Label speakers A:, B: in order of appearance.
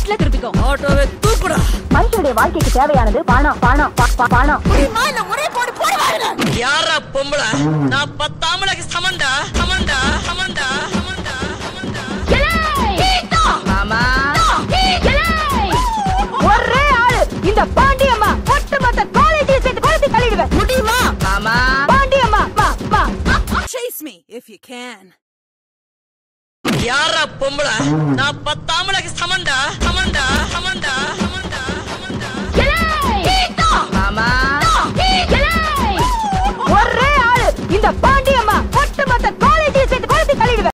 A: மினிட்ஸ்ல திருப்பிக்கோ
B: ஆட்டோவை தூக்குடா
C: மனுஷனுடைய வாழ்க்கைக்கு தேவையானது பணம் பணம் ப- ப- பணம்
A: ஒரே போடு போடுவாங்க
B: யாரா பொம்பளை நான் பத்தாமலைக்கு சமண்டா சமண்டா சமண்டா சமண்டா சமண்டா
A: மாமா
C: ஒரே ஆளு இந்த பாண்டியம்மா ஒட்டுமொத்த காலேஜையும் சேர்த்து கொளுத்தி தள்ளிடுவேன்
A: முடியுமா மாமா
C: பாண்டியம்மா மா மா
A: chase me if you can
B: யாரா பொம்பளை நான் பத்தாமலைக்கு சமண்டா சமண்டா